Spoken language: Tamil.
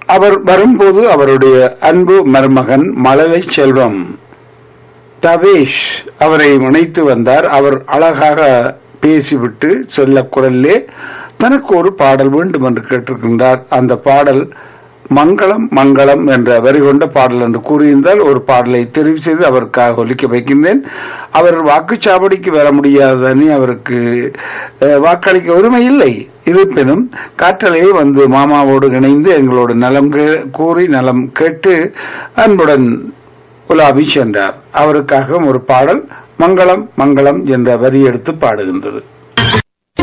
அவர் வரும்போது அவருடைய அன்பு மருமகன் மழலை செல்வம் தவேஷ் அவரை இணைத்து வந்தார் அவர் அழகாக பேசிவிட்டு செல்ல குரல்லே தனக்கு ஒரு பாடல் வேண்டும் என்று கேட்டிருக்கின்றார் அந்த பாடல் மங்களம் மங்களம் என்ற வரி கொண்ட பாடல் என்று கூறியிருந்தால் ஒரு பாடலை தெரிவு செய்து அவருக்காக ஒலிக்க வைக்கின்றேன் அவர் வாக்குச்சாவடிக்கு வர முடியாதனே அவருக்கு அஹ், வாக்களிக்க உரிமை இல்லை இருப்பினும் காற்றலையே வந்து மாமாவோடு இணைந்து எங்களோடு நலம் கே- கூறி நலம் கேட்டு அன்புடன் உலாவி சென்றார் அவருக்காக ஒரு பாடல் மங்களம் மங்களம் என்ற வரி எடுத்து பாடுகின்றது